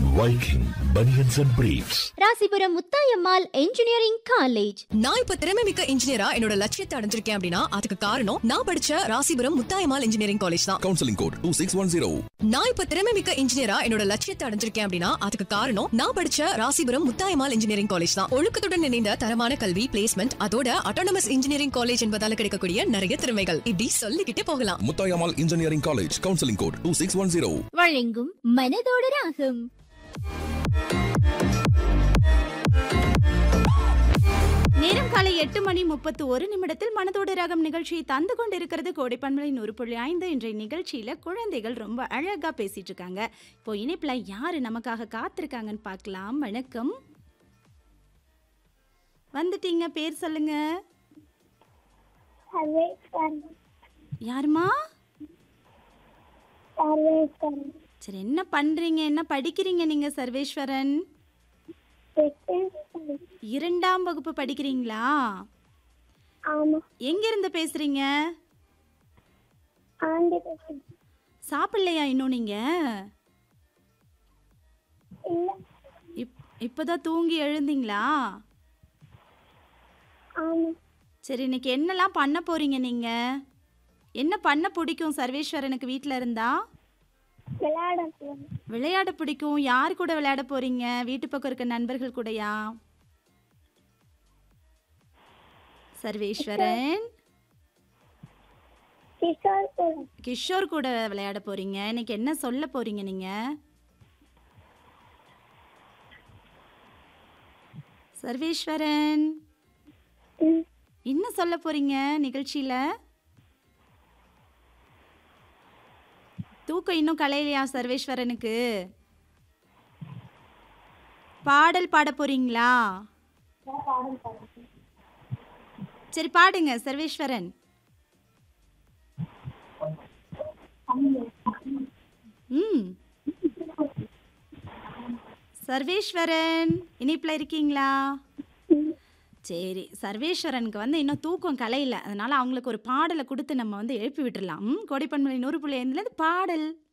Viking Bunions and Briefs. Rasipuram Muthayammal engineering college நான் இப்ப திறமை மிக்க இன்ஜினியரா என்னோட லட்சியத்தை அடைஞ்சிருக்கேன் அப்படின்னா அதுக்கு காரணம் நான் படிச்ச ராசிபுரம் முத்தாயம்மாள் இன்ஜினியரிங் காலேஜ் தான் counseling code 2610. நான் இப்ப திறமை மிக்க இன்ஜினியரா என்னோட லட்சியத்தை அடைஞ்சிருக்கேன் அப்படின்னா அதுக்கு காரணம் நான் படிச்ச ராசிபுரம் முத்தாயம்மாள் இன்ஜினியரிங் காலேஜ் தான் ஒழுக்கத்துடன் இணைந்த தரமான கல்வி பிளேஸ்மெண்ட் அதோட அட்டானமஸ் இன்ஜினியரிங் காலேஜ் என்பதால கிடைக்கக்கூடிய நிறைய திறமைகள் இப்படி சொல்லிக்கிட்டே போகலாம் Muthayammal engineering college counselling code two six one zero வழங்கும் மனதோட ராகம் நேரம் காலை எட்டு மணி முப்பத்து ஒரு நிமிடத்தில் மனதோடு ரகம் நிகழ்ச்சியை தந்து கொண்டிருக்கிறது கோடைப்பண்பலை நூறு புள்ளி ஐந்து இன்றைய நிகழ்ச்சியில குழந்தைகள் ரொம்ப அழகா பேசிட்டு இருக்காங்க இப்போ இணைப்புல யாரு நமக்காக காத்திருக்காங்கன்னு பார்க்கலாம் வணக்கம் வந்துட்டீங்க பேர் சொல்லுங்க யாருமா சரி என்ன பண்றீங்க என்ன படிக்கிறீங்க நீங்க சர்வேஸ்வரன் இரண்டாம் வகுப்பு படிக்கிறீங்களா ஆமா எங்க இருந்து பேசுறீங்க ஆண்டி பேசுறேன் சாப்பிடலையா இன்னும் நீங்க இல்ல இப் இப்போதான் தூங்கி எழுந்தீங்களா ஆமா சரி இன்னைக்கு என்னெல்லாம் பண்ண போறீங்க நீங்க என்ன பண்ண பிடிக்கும் சர்வேஸ்வரனுக்கு வீட்டில் இருந்தா விளையாட போறேன் விளையாட பிடிக்கும் யார் கூட விளையாட போறீங்க வீட்டு பக்கம் இருக்க நண்பர்கள் கூடயா சர்வேஸ்வரன் கிஷோர் கூட கிஷோர் கூட விளையாட போறீங்க இன்னைக்கு என்ன சொல்ல போறீங்க நீங்க சர்வேஸ்வரன் ம். என்ன சொல்ல போறீங்க நிகழ்ச்சியில தூக்கம் இன்னும் கலையிலையா சர்வேஸ்வரனுக்கு பாடல் பாட போறீங்களா சரி பாடுங்க சர்வேஸ்வரன் ம் சர்வேஸ்வரன் இணைப்பில் இருக்கீங்களா சரி சர்வேஸ்வரனுக்கு வந்து இன்னும் தூக்கம் கலையில அதனால அவங்களுக்கு ஒரு பாடலை கொடுத்து நம்ம வந்து எழுப்பி விட்டுறலாம் ம் கோடிப்பன்மலை நூறு புள்ளி ஐந்துலேருந்து பாடல்